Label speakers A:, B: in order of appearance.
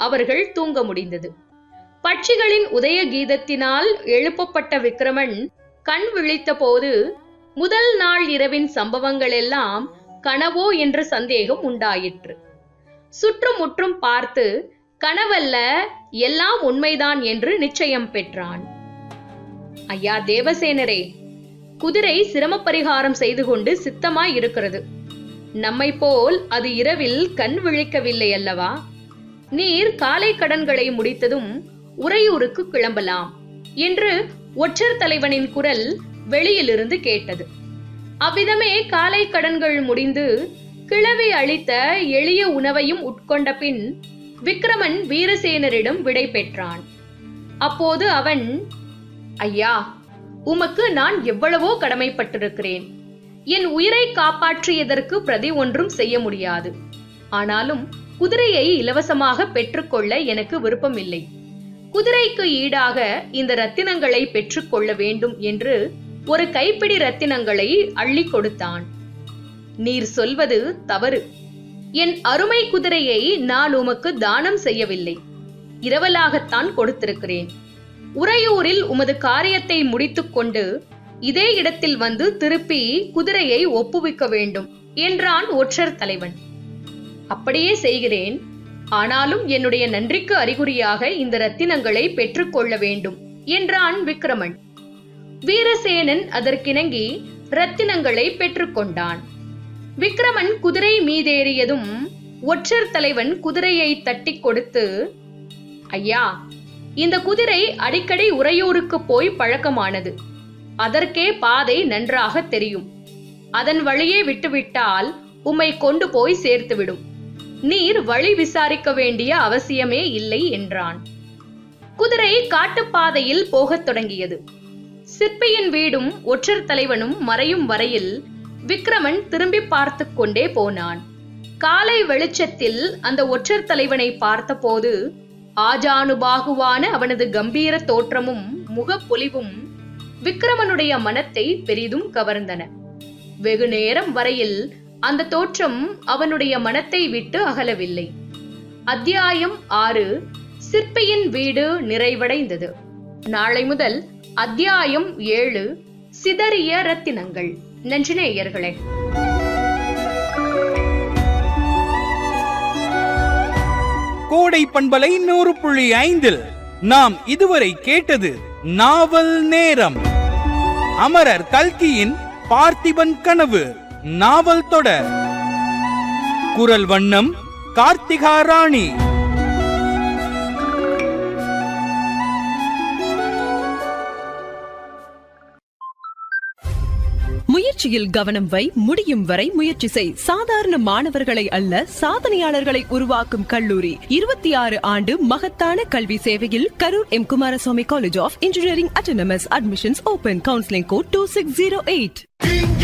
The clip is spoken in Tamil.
A: அவர்கள் தூங்க முடிந்தது பட்சிகளின் உதய கீதத்தினால் எழுப்பப்பட்ட விக்ரமன் கண் விழித்த போது முதல் நாள் இரவின் சம்பவங்கள் எல்லாம் கனவோ என்ற சந்தேகம் உண்டாயிற்று சுற்றுமுற்றும் பார்த்து கனவல்ல எல்லாம் உண்மைதான் என்று நிச்சயம் பெற்றான் ஐயா தேவசேனரே குதிரை சிரமப்பரிகாரம் செய்து கொண்டு சித்தமாய் இருக்கிறது நம்மை போல் அது இரவில் கண் விழிக்கவில்லை அல்லவா நீர் காலை கடன்களை முடித்ததும் உறையூருக்கு கிளம்பலாம் என்று ஒற்றர் தலைவனின் குரல் வெளியிலிருந்து கேட்டது அவ்விதமே காலை கடன்கள் முடிந்து கிழவி அளித்த எளிய உணவையும் உட்கொண்ட பின் விக்ரமன் வீரசேனரிடம் விடை பெற்றான் அப்போது அவன் ஐயா உமக்கு நான் எவ்வளவோ கடமைப்பட்டிருக்கிறேன் என் உயிரை காப்பாற்றியதற்கு பிரதி ஒன்றும் செய்ய முடியாது ஆனாலும் குதிரையை இலவசமாக பெற்றுக்கொள்ள எனக்கு விருப்பமில்லை குதிரைக்கு ஈடாக இந்த ரத்தினங்களை பெற்றுக்கொள்ள வேண்டும் என்று ஒரு கைப்பிடி ரத்தினங்களை அள்ளி கொடுத்தான் நீர் சொல்வது தவறு என் அருமை குதிரையை நான் உமக்கு தானம் செய்யவில்லை இரவலாகத்தான் கொடுத்திருக்கிறேன் உறையூரில் உமது காரியத்தை முடித்துக்கொண்டு இதே இடத்தில் வந்து திருப்பி குதிரையை ஒப்புவிக்க வேண்டும் என்றான் ஒற்றர் தலைவன் அப்படியே செய்கிறேன் ஆனாலும் என்னுடைய நன்றிக்கு அறிகுறியாக இந்த ரத்தினங்களை பெற்றுக்கொள்ள வேண்டும் என்றான் விக்ரமன் வீரசேனன் அதற்கிணங்கி ரத்தினங்களை பெற்றுக்கொண்டான் விக்ரமன் குதிரை மீதேறியதும் ஒற்றர் தலைவன் குதிரையை தட்டி கொடுத்து ஐயா இந்த குதிரை அடிக்கடி உறையூருக்கு போய் பழக்கமானது அதற்கே பாதை நன்றாக தெரியும் அதன் வழியே விட்டுவிட்டால் உம்மை கொண்டு போய் சேர்த்துவிடும் நீர் வழி விசாரிக்க வேண்டிய அவசியமே இல்லை என்றான் குதிரை காட்டுப்பாதையில் போகத் தொடங்கியது சிற்பியின் வீடும் ஒற்றர் தலைவனும் மறையும் வரையில் விக்ரமன் திரும்பி பார்த்து கொண்டே போனான் காலை வெளிச்சத்தில் அந்த ஒற்றர் தலைவனை பார்த்தபோது ஆஜானுபாகுவான அவனது கம்பீர தோற்றமும் முகப்பொலிவும் விக்ரமனுடைய மனத்தை பெரிதும் கவர்ந்தன வெகு நேரம் வரையில் அந்த தோற்றம் அவனுடைய மனத்தை விட்டு அகலவில்லை அத்தியாயம் ஆறு சிற்பியின் வீடு நிறைவடைந்தது நாளை முதல் அத்தியாயம் ஏழு சிதறிய ரத்தினங்கள் நன்றினேயர்களே
B: கோடை பண்பலை நூறு புள்ளி ஐந்தில் நாம் இதுவரை கேட்டது நாவல் நேரம் அமரர் கல்கியின் பார்த்திபன் கனவு நாவல் தொடர் குரல் வண்ணம் கார்த்திகா ராணி
C: முயற்சியில் கவனம் வை முடியும் வரை முயற்சி செய் சாதாரண மாணவர்களை அல்ல சாதனையாளர்களை உருவாக்கும் கல்லூரி இருபத்தி ஆறு ஆண்டு மகத்தான கல்வி சேவையில் Karur M Kumaraswamy college of engineering autonomous admissions open counselling code two six zero eight